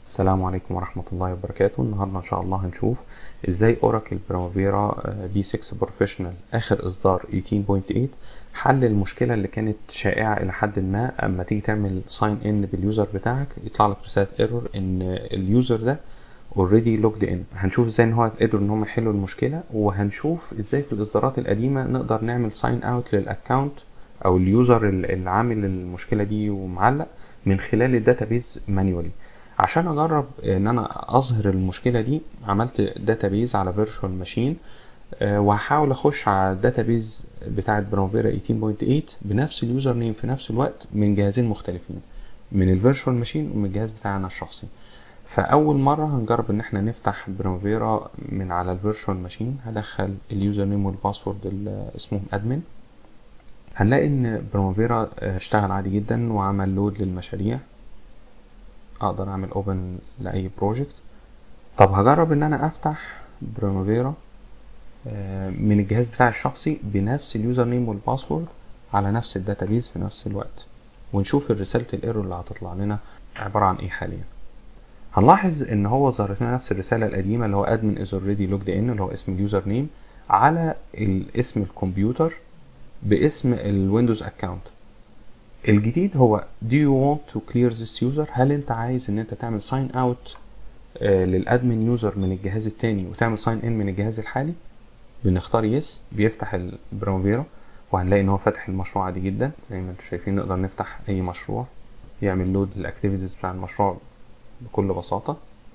السلام عليكم ورحمة الله وبركاته النهاردة إن شاء الله هنشوف إزاي أوراكل برامافيرا بي 6 بروفيشنال آخر إصدار 18.8 حل المشكلة اللي كانت شائعة إلى حد ما أما تيجي تعمل ساين إن باليوزر بتاعك يطلع لك رسالة ايرور إن اليوزر ده اوريدي لوجد ان هنشوف ازاي ان هو قدروا ان هم يحلوا المشكله وهنشوف ازاي في الاصدارات القديمه نقدر نعمل ساين اوت للاكونت او اليوزر اللي عامل المشكله دي ومعلق من خلال الداتابيز مانيوالي عشان اجرب ان انا اظهر المشكله دي عملت داتابيز على فيرتشوال ماشين وهحاول اخش على الداتابيز بتاعه برامفيرا 18.8 بنفس اليوزر نيم في نفس الوقت من جهازين مختلفين من الفيرتشوال ماشين ومن الجهاز بتاعنا الشخصي فاول مره هنجرب ان احنا نفتح برامفيرا من على الفيرتشوال ماشين هدخل اليوزر نيم والباسورد اللي اسمهم ادمن هنلاقي ان برامفيرا اشتغل عادي جدا وعمل لود للمشاريع اقدر اعمل اوبن لاي بروجكت طب هجرب ان انا افتح برامفيرا من الجهاز بتاعي الشخصي بنفس اليوزر نيم والباسورد على نفس الداتابيز في نفس الوقت ونشوف الرسالة الايرور اللي هتطلع لنا عبارة عن ايه حاليا هنلاحظ ان هو ظهرت لنا نفس الرسالة القديمة اللي هو admin is already logged in اللي هو اسم اليوزر نيم على اسم الكمبيوتر باسم الويندوز اكونت الجديد هو do you want to clear this user هل انت عايز ان انت تعمل sign out آه للادمن يوزر من الجهاز التاني وتعمل sign in من الجهاز الحالي بنختار yes بيفتح البرامفيرا وهنلاقي ان هو فاتح المشروع عادي جدا زي ما انتم شايفين نقدر نفتح اي مشروع يعمل لود للاكتيفيتيز بتاع المشروع بكل بساطة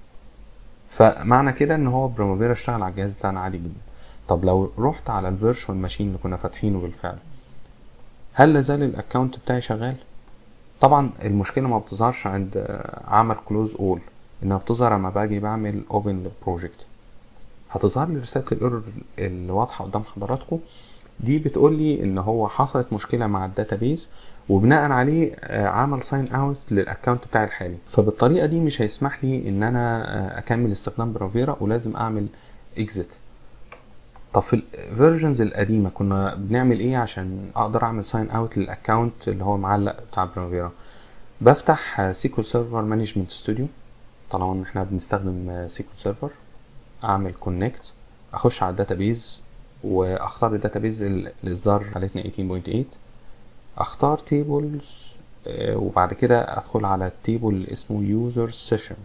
فمعنى كده ان هو برامفيرا اشتغل على الجهاز بتاعنا عادي جدا طب لو رحت على الفيرتشوال ماشين اللي كنا فاتحينه بالفعل هل لازال الاكونت بتاعي شغال طبعا المشكله ما بتظهرش عند عمل كلوز اول انها بتظهر لما باجي بعمل اوبن للبروجكت هتظهر لي رساله الايرور اللي واضحه قدام حضراتكم دي بتقول لي ان هو حصلت مشكله مع الداتابيز وبناء عليه عمل ساين اوت للاكونت بتاعي الحالي فبالطريقه دي مش هيسمح لي ان انا اكمل استخدام برافيرا ولازم اعمل اكزيت طب في الفيرجنز القديمه كنا بنعمل ايه عشان اقدر اعمل ساين اوت للاكونت اللي هو معلق بتاع برافيرا بفتح سيكول سيرفر مانجمنت ستوديو طالما ان احنا بنستخدم سيكول سيرفر اعمل كونكت اخش على الداتابيز واختار الداتابيز الاصدار حالتنا 18.8 اختار تيبلز وبعد كده ادخل على التيبل اللي اسمه يوزر سيشن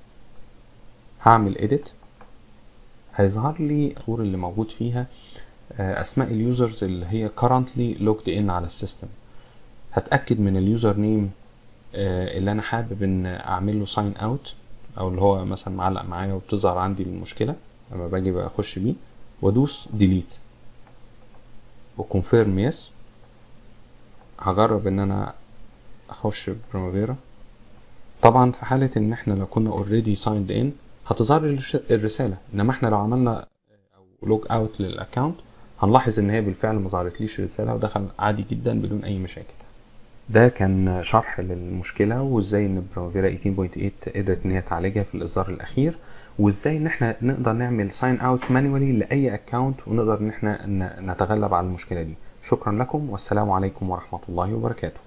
هعمل edit هيظهر لي الصور اللي موجود فيها اسماء اليوزرز اللي هي currently logged in على السيستم هتاكد من اليوزر نيم اللي انا حابب ان اعمل له ساين اوت او اللي هو مثلا معلق معايا وبتظهر عندي المشكله لما باجي بقى اخش بيه وادوس ديليت وكونفيرم يس هجرب ان انا اخش برامافيرا طبعا في حالة ان احنا لو كنا اوريدي سايند ان هتظهر لي الرسالة انما احنا لو عملنا او لوج اوت للاكونت هنلاحظ ان هي بالفعل ما ظهرتليش رسالة ودخل عادي جدا بدون اي مشاكل ده كان شرح للمشكلة وازاي ان برامافيرا 18.8 قدرت ان هي تعالجها في الاصدار الاخير وازاي ان احنا نقدر نعمل ساين اوت مانوالي لاي اكونت ونقدر ان احنا نتغلب على المشكلة دي شكرا لكم والسلام عليكم ورحمة الله وبركاته